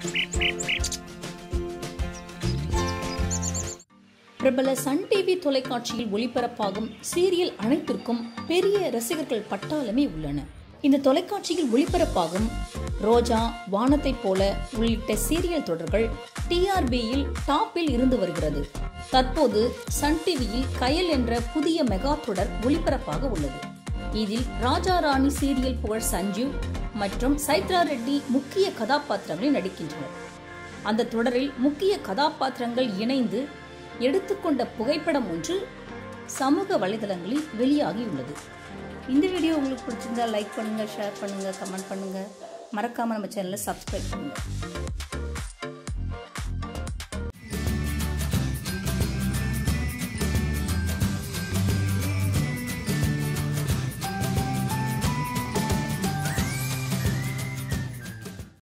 பிரபல Sun TV தொலைக்காட்சியில் ஒளிபரப்பாகும் சீரியல் அனைத்திற்கும் பெரிய ரசிகர்கள் பட்டாளமே உள்ளன இந்த தொலைக்காட்சியில் ஒளிபரப்பாகும் ரோஜா வானத்தைப் போல உள்ளிட்ட சீரியல் தொடர்கள் டிஆர்பியில் டாப்பில் இருந்து வருகிறது தற்போது சன் டிவியில் கயல் என்ற புதிய மெகா தொடர் ஒளிபரப்பாக உள்ளது இதில் ராஜா ராணி சீரியல் புகழ் சஞ்சீவ் மற்றும் சைத்ரா ரெட்டி முக்கிய கதாபாத்திரங்களில் நடிக்கின்றனர் அந்த தொடரில் முக்கிய கதாபாத்திரங்கள் இணைந்து எடுத்துக்கொண்ட புகைப்படம் ஒன்று சமூக வலைதளங்களில் வெளியாகியுள்ளது இந்த வீடியோ உங்களுக்கு பிடிச்சிருந்தா லைக் பண்ணுங்க ஷேர் பண்ணுங்க கமெண்ட் பண்ணுங்க மறக்காம நம்ம சேனலை சப்ஸ்கிரைப் பண்ணுங்க